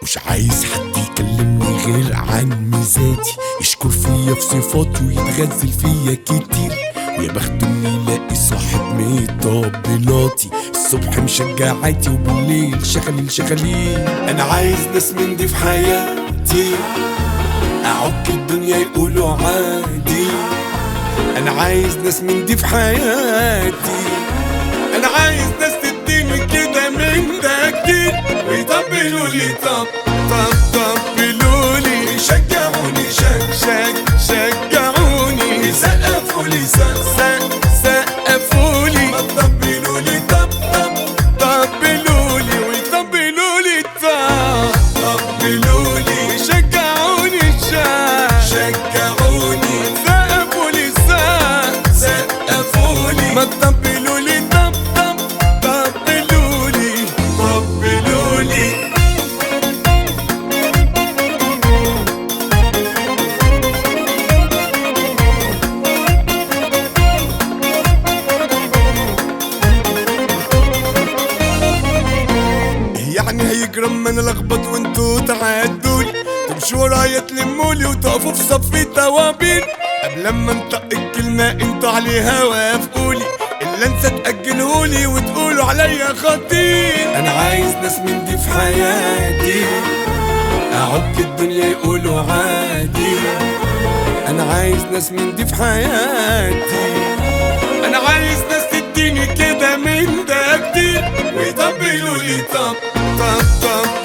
مش عايز حد يكلمني غير عن ميزاتي يشكر فيا في صفاتي ويتغزل فيا كتير ويا بخت اني يلاقي صاحب مطبلاتي الصبح مشجعاتي وبالليل شغلين شغالين انا عايز ناس من دي في حياتي اعك الدنيا يقولوا عادي انا عايز ناس من دي في حياتي انا عايز ناس تديني كده من ده كتير ويطبلوا لي طب طب طبلوا لي يشجعوني شك شك شجعوني يسقفوا لي سق سق سقفوا لي طبلوا لي طب طب طبلوا لي ويطبلوا لي طب طبلوا لي يشجعوني شك شجعوني سقفوا لي سق سقفوا لي ما تطبلوا لي طب طب طبلوا لي طبلوا لي يعني هيجرم ما انا لخبط وانتوا تعدولي تمشوا ورايا تلمولي وتقفوا في صفي توابين قبل ما انطق الكلمة انتوا عليها وافقولي الا انسى تأجلهولي وتقولوا عليا خطير انا عايز ناس من دي في حياتي اعك الدنيا يقولوا عادي انا عايز ناس من دي في حياتي انا عايز ناس تديني كده من ده كتير ويطبلوا لي طب طب طب